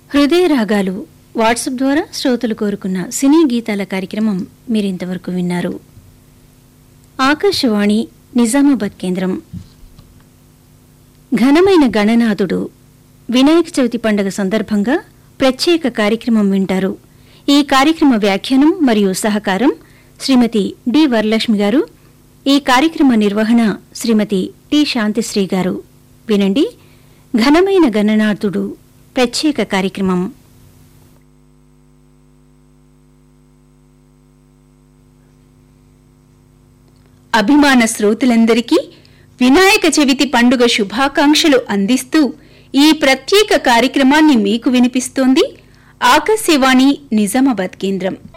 హృదయ రాగాలు వాట్సాప్ ద్వారా శ్రోతలు కోరుకున్న సినీ గీతాల కార్యక్రమం మీరింతవరకు విన్నారు ఆకాశవాణి నిజామాబాద్ కేంద్రం ఘనమైన గణనాథుడు వినాయక చవితి పండుగ సందర్భంగా ప్రత్యేక కార్యక్రమం వింటారు ఈ కార్యక్రమ వ్యాఖ్యానం మరియు సహకారం శ్రీమతి డి వరలక్ష్మి గారు ఈ కార్యక్రమ నిర్వహణ శ్రీమతి టి శాంతిశ్రీ గారు వినండి ఘనమైన గణనాథుడు ప్రత్యేక కార్యక్రమం అభిమాన శ్రోతలందరికీ వినాయక చవితి పండుగ శుభాకాంక్షలు అందిస్తూ ఈ ప్రత్యేక కార్యక్రమాన్ని మీకు వినిపిస్తోంది ఆకాశవాణి నిజామాబాద్ కేంద్రం